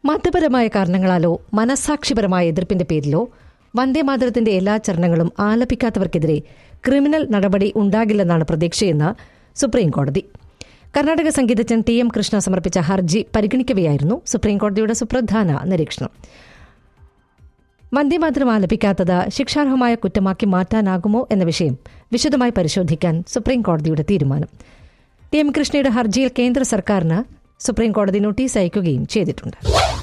മതപരമായ കാരണങ്ങളാലോ മനസാക്ഷിപരമായ എതിർപ്പിന്റെ പേരിലോ വന്ദേമാതരത്തിന്റെ എല്ലാ ചരണങ്ങളും ആലപിക്കാത്തവർക്കെതിരെ ക്രിമിനൽ നടപടി ഉണ്ടാകില്ലെന്നാണ് പ്രതീക്ഷയെന്ന് സുപ്രീംകോടതി കർണാടക സംഗീതജ്ഞൻ ടി എം കൃഷ്ണ സമർപ്പിച്ച ഹർജി പരിഗണിക്കവെയായിരുന്നു സുപ്രീംകോടതിയുടെ സുപ്രധാന നിരീക്ഷണം വന്ദേമാതരം ആലപിക്കാത്തത് ശിക്ഷാർഹമായ കുറ്റമാക്കി മാറ്റാനാകുമോ എന്ന വിഷയം വിശദമായി പരിശോധിക്കാൻ സുപ്രീംകോടതിയുടെ തീരുമാനം ടി എം കൃഷ്ണയുടെ ഹർജിയിൽ കേന്ദ്ര സർക്കാരിന് സുപ്രീംകോടതി നോട്ടീസ് അയക്കുകയും ചെയ്തിട്ടുണ്ട്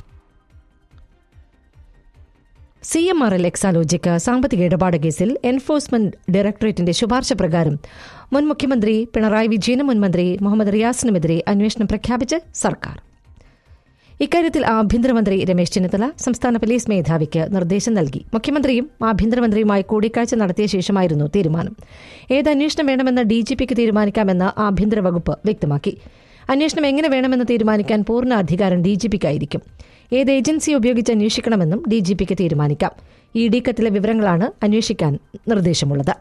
C M R L Exalogic സാമ്പത്തിക ഇടപാട് കേസിൽ എൻഫോഴ്സ്മെന്റ് ഡയറക്ടറേറ്റിന്റെ ശുപാർശ പ്രകാരം മുൻ മുഖ്യമന്ത്രി പിണറായി വിജയനും മുൻമന്ത്രി മുഹമ്മദ് റിയാസിനുമെതിരെ അന്വേഷണം പ്രഖ്യാപിച്ച് സർക്കാർ ഇക്കാര്യത്തിൽ ആഭ്യന്തരമന്ത്രി രമേശ് ചെന്നിത്തല സംസ്ഥാന പോലീസ് മേധാവിക്ക് നിർദ്ദേശം നൽകി മുഖ്യമന്ത്രിയും ആഭ്യന്തരമന്ത്രിയുമായി കൂടിക്കാഴ്ച നടത്തിയ ശേഷമായിരുന്നു തീരുമാനം ഏത് അന്വേഷണം വേണമെന്ന് ഡിജിപിക്ക് തീരുമാനിക്കാമെന്ന് ആഭ്യന്തര വകുപ്പ് വ്യക്തമാക്കി അന്വേഷണം എങ്ങനെ വേണമെന്ന് തീരുമാനിക്കാൻ പൂർണ്ണ അധികാരം ഡിജിപിക്കായിരിക്കും ഏത് ഏജൻസി ഉപയോഗിച്ച് അന്വേഷിക്കണമെന്നും ഡിജിപിക്ക് തീരുമാനിക്കാം ഇ ഡി കത്തിലെ വിവരങ്ങളാണ് അന്വേഷിക്കാൻ നിർദ്ദേശമുള്ളത്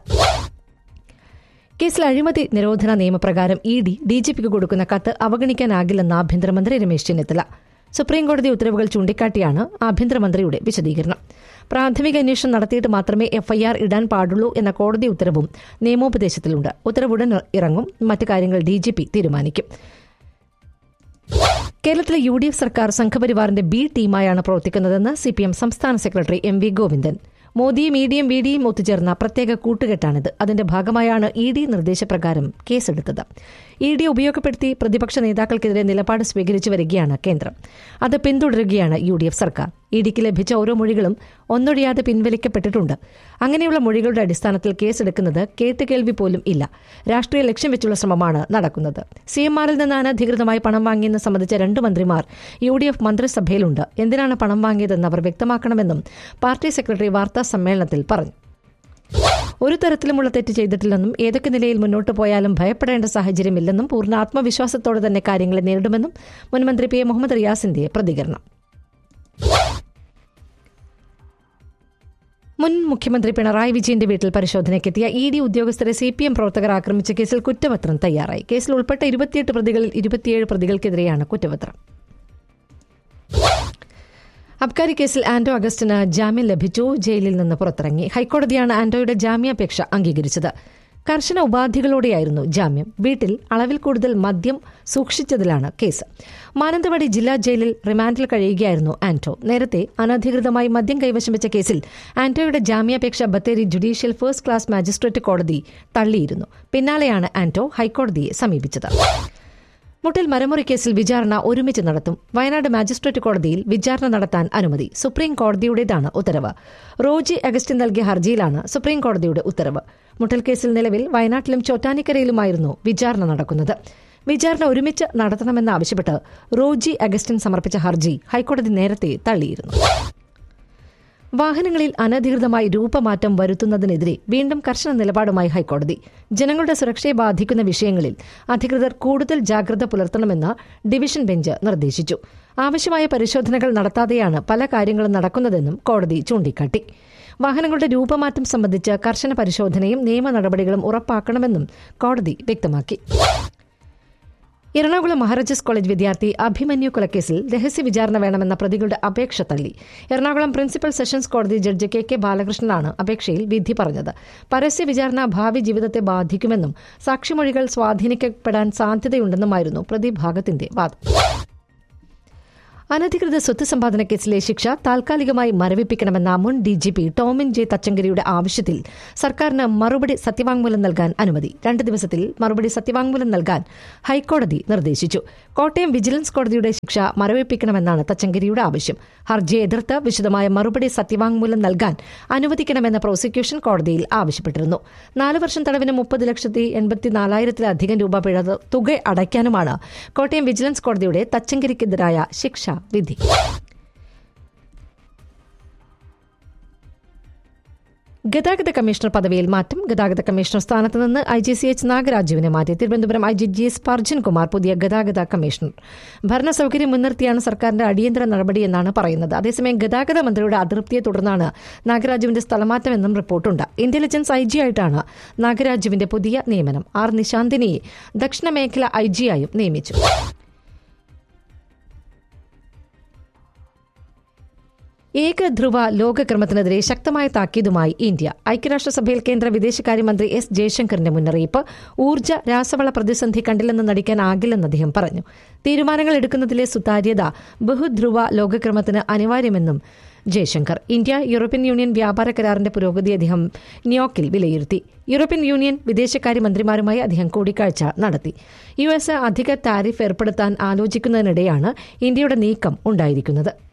കേസിൽ അഴിമതി നിരോധന നിയമപ്രകാരം ഇ ഡി ഡിജിപിക്ക് കൊടുക്കുന്ന കത്ത് അവഗണിക്കാനാകില്ലെന്ന് ആഭ്യന്തരമന്ത്രി രമേശ് ചെന്നിത്തല സുപ്രീംകോടതി ഉത്തരവുകൾ ചൂണ്ടിക്കാട്ടിയാണ് ആഭ്യന്തരമന്ത്രിയുടെ വിശദീകരണം പ്രാഥമിക അന്വേഷണം നടത്തിയിട്ട് മാത്രമേ എഫ്ഐആർ ഇടാൻ പാടുള്ളൂ എന്ന കോടതി ഉത്തരവും നിയമോപദേശത്തിലുണ്ട് ഉത്തരവുടൻ ഇറങ്ങും മറ്റു കാര്യങ്ങൾ ഡിജിപി തീരുമാനിക്കും കേരളത്തിലെ യു ഡി എഫ് സർക്കാർ സംഘപരിവാറിന്റെ ബി ടീമായാണ് പ്രവർത്തിക്കുന്നതെന്ന് സി പി എം സംസ്ഥാന സെക്രട്ടറി എം വി ഗോവിന്ദൻ മോദിയും ഇ ഡിയും വി ഡിയും ഒത്തുചേർന്ന പ്രത്യേക കൂട്ടുകെട്ടാണിത് അതിന്റെ ഭാഗമായാണ് ഇ ഡി നിർദ്ദേശപ്രകാരം കേസെടുത്തത് ഇ ഡി ഉപയോഗപ്പെടുത്തി പ്രതിപക്ഷ നേതാക്കൾക്കെതിരെ നിലപാട് സ്വീകരിച്ചു വരികയാണ് കേന്ദ്രം അത് പിന്തുടരുകയാണ് യു ഡി എഫ് സർക്കാർ ഇ ഡിക്ക് ലഭിച്ച ഓരോ മൊഴികളും ഒന്നൊഴിയാതെ പിൻവലിക്കപ്പെട്ടിട്ടുണ്ട് അങ്ങനെയുള്ള മൊഴികളുടെ അടിസ്ഥാനത്തിൽ കേസെടുക്കുന്നത് കേട്ടുകേൾവി പോലും ഇല്ല രാഷ്ട്രീയ ലക്ഷ്യം വെച്ചുള്ള ശ്രമമാണ് നടക്കുന്നത് സി എം ആറിൽ നിന്ന് അനധികൃതമായി പണം വാങ്ങിയെന്ന് സംബന്ധിച്ച രണ്ട് മന്ത്രിമാർ യു ഡി എഫ് മന്ത്രിസഭയിലുണ്ട് എന്തിനാണ് പണം വാങ്ങിയതെന്ന് അവർ വ്യക്തമാക്കണമെന്നും പാർട്ടി സെക്രട്ടറി വാർത്താ സമ്മേളനത്തിൽ പറഞ്ഞു ഒരു തരത്തിലുമുള്ള തെറ്റ് ചെയ്തിട്ടില്ലെന്നും ഏതൊക്കെ നിലയിൽ മുന്നോട്ട് പോയാലും ഭയപ്പെടേണ്ട സാഹചര്യമില്ലെന്നും പൂർണ്ണ ആത്മവിശ്വാസത്തോടെ തന്നെ കാര്യങ്ങളെ നേരിടുമെന്നും മുൻമന്ത്രി പി എ മുഹമ്മദ് റിയാസിന്റെ പ്രതികരണം മുൻ മുഖ്യമന്ത്രി പിണറായി വിജയന്റെ വീട്ടിൽ പരിശോധനയ്ക്കെത്തിയ ഇ ഡി ഉദ്യോഗസ്ഥരെ സി പി എം പ്രവർത്തകർ ആക്രമിച്ച കേസിൽ കുറ്റപത്രം തയ്യാറായി കേസിൽ ഉൾപ്പെട്ട ഇരുപത്തിയെട്ട് പ്രതികളിൽ ഇരുപത്തിയേഴ് പ്രതികൾക്കെതിരെയാണ് കുറ്റപത്രം അബ്കാരി കേസിൽ ആന്റോ അഗസ്റ്റിന് ജാമ്യം ലഭിച്ചു ജയിലിൽ നിന്ന് പുറത്തിറങ്ങി ഹൈക്കോടതിയാണ് ആന്റോയുടെ ജാമ്യാപേക്ഷ അംഗീകരിച്ചത് കർശന ഉപാധികളോടെയായിരുന്നു ജാമ്യം വീട്ടിൽ അളവിൽ കൂടുതൽ മദ്യം സൂക്ഷിച്ചതിലാണ് കേസ് മാനന്തവാടി ജില്ലാ ജയിലിൽ റിമാൻഡിൽ കഴിയുകയായിരുന്നു ആന്റോ നേരത്തെ അനധികൃതമായി മദ്യം കൈവശം വെച്ച കേസിൽ ആന്റോയുടെ ജാമ്യാപേക്ഷ Bathery judicial first class magistrate കോടതി തള്ളിയിരുന്നു പിന്നാലെയാണ് ആന്റോ ഹൈക്കോടതിയെ സമീപിച്ചത് മുട്ടിൽ മരമുറി കേസിൽ വിചാരണ ഒരുമിച്ച് നടത്തും വയനാട് മാജിസ്ട്രേറ്റ് കോടതിയിൽ വിചാരണ നടത്താൻ അനുമതി സുപ്രീം കോടതിയുടേതാണ് ഉത്തരവ് റോജി അഗസ്റ്റിൻ നൽകിയ ഹർജിയിലാണ് സുപ്രീം കോടതിയുടെ ഉത്തരവ് മുട്ടൽ കേസിൽ നിലവിൽ വയനാട്ടിലും ചോറ്റാനിക്കരയിലുമായിരുന്നു വിചാരണ നടക്കുന്നത് വിചാരണ ഒരുമിച്ച് നടത്തണമെന്നാവശ്യപ്പെട്ട് റോജി അഗസ്റ്റിൻ സമർപ്പിച്ച ഹർജി ഹൈക്കോടതി നേരത്തെ തള്ളിയിരുന്നു വാഹനങ്ങളിൽ അനധികൃതമായി രൂപമാറ്റം വരുത്തുന്നതിനെതിരെ വീണ്ടും കർശന നിലപാടുമായി ഹൈക്കോടതി ജനങ്ങളുടെ സുരക്ഷയെ ബാധിക്കുന്ന വിഷയങ്ങളിൽ അധികൃതർ കൂടുതൽ ജാഗ്രത പുലർത്തണമെന്ന് ഡിവിഷൻ ബെഞ്ച് നിർദ്ദേശിച്ചു ആവശ്യമായ പരിശോധനകൾ നടത്താതെയാണ് പല കാര്യങ്ങളും നടക്കുന്നതെന്നും കോടതി ചൂണ്ടിക്കാട്ടി വാഹനങ്ങളുടെ രൂപമാറ്റം സംബന്ധിച്ച് കർശന പരിശോധനയും നിയമ നടപടികളും ഉറപ്പാക്കണമെന്നും കോടതി വ്യക്തമാക്കി എറണാകുളം മഹാരാജാസ് കോളേജ് വിദ്യാർത്ഥി അഭിമന്യു കൊലക്കേസിൽ രഹസ്യ വിചാരണ വേണമെന്ന പ്രതികളുടെ അപേക്ഷ തള്ളി എറണാകുളം പ്രിൻസിപ്പൽ സെഷൻസ് കോടതി ജഡ്ജി കെ കെ ബാലകൃഷ്ണനാണ് അപേക്ഷയിൽ വിധി പറഞ്ഞത് പരസ്യ വിചാരണ ഭാവി ജീവിതത്തെ ബാധിക്കുമെന്നും സാക്ഷിമൊഴികൾ സ്വാധീനിക്കപ്പെടാൻ സാധ്യതയുണ്ടെന്നുമായിരുന്നു പ്രതിഭാഗത്തിന്റെ വാദം അനധികൃത സ്വത്ത് സമ്പാദന കേസിലെ ശിക്ഷ താൽക്കാലികമായി മരവിപ്പിക്കണമെന്ന മുൻ ഡിജിപി ടോമിൻ ജെ തച്ചങ്കരിയുടെ ആവശ്യത്തിൽ സർക്കാരിന് മറുപടി സത്യവാങ്മൂലം നൽകാൻ അനുമതി രണ്ട് ദിവസത്തിൽ മറുപടി സത്യവാങ്മൂലം നൽകാൻ ഹൈക്കോടതി നിർദ്ദേശിച്ചു കോട്ടയം വിജിലൻസ് കോടതിയുടെ ശിക്ഷ മരവിപ്പിക്കണമെന്നാണ് തച്ചങ്കരിയുടെ ആവശ്യം ഹർജിയെ എതിർത്ത് വിശദമായ മറുപടി സത്യവാങ്മൂലം നൽകാൻ അനുവദിക്കണമെന്ന് പ്രോസിക്യൂഷൻ കോടതിയിൽ ആവശ്യപ്പെട്ടിരുന്നു നാല് വർഷം തടവിന് മുപ്പത് ലക്ഷത്തി എൺപത്തിനാലായിരത്തിലധികം രൂപ പിഴ തുക അടയ്ക്കാനുമാണ് കോട്ടയം വിജിലൻസ് കോടതിയുടെ തച്ചങ്കരിക്കെതിരായ ശിക്ഷ വിധി ഗതാഗത കമ്മീഷണർ പദവിയിൽ മാറ്റം ഗതാഗത കമ്മീഷണർ സ്ഥാനത്ത് നിന്ന് ഐ ജി സി എച്ച് നാഗരാജുവിനെ മാറ്റി Thiruvananthapuram I G G Sparjan Kumar പുതിയ ഗതാഗത കമ്മീഷണർ ഭരണ സൌകര്യം മുൻനിർത്തിയാണ് സർക്കാരിന്റെ അടിയന്തര നടപടിയെന്നാണ് പറയുന്നത് അതേസമയം ഗതാഗത മന്ത്രിയുടെ അതൃപ്തിയെ തുടർന്നാണ് നാഗരാജുവിന്റെ സ്ഥലമാറ്റമെന്നും റിപ്പോർട്ടുണ്ട് ഇന്റലിജൻസ് ഐ ജി ആയിട്ടാണ് നാഗരാജുവിന്റെ പുതിയ നിയമനം ആർ നിശാന്തിനിയെ ദക്ഷിണ മേഖല ഐ ജിയായും നിയമിച്ചു ഏകധ്രുവ ലോകക്രമത്തിനെതിരെ ശക്തമായ താക്കീതുമായി ഇന്ത്യ ഐക്യരാഷ്ട്രസഭയിൽ കേന്ദ്ര വിദേശകാര്യമന്ത്രി എസ് ജയശങ്കറിന്റെ മുന്നറിയിപ്പ് ഊർജ്ജ രാസവള പ്രതിസന്ധി കണ്ടില്ലെന്ന് നടിക്കാനാകില്ലെന്ന് അദ്ദേഹം പറഞ്ഞു തീരുമാനങ്ങൾ എടുക്കുന്നതിലെ സുതാര്യത ബഹുധ്രുവ ലോകക്രമത്തിന് അനിവാര്യമെന്നും ജയശങ്കർ ഇന്ത്യ യൂറോപ്യൻ യൂണിയൻ വ്യാപാര കരാറിന്റെ പുരോഗതി അദ്ദേഹം ന്യൂയോർക്കിൽ വിലയിരുത്തി യൂറോപ്യൻ യൂണിയൻ വിദേശകാര്യമന്ത്രിമാരുമായി അദ്ദേഹം കൂടിക്കാഴ്ച നടത്തി യു എസ് അധിക താരിഫ് ഏർപ്പെടുത്താൻ ആലോചിക്കുന്നതിനിടെയാണ് ഇന്ത്യയുടെ നീക്കം ഉണ്ടായിരിക്കുന്നത്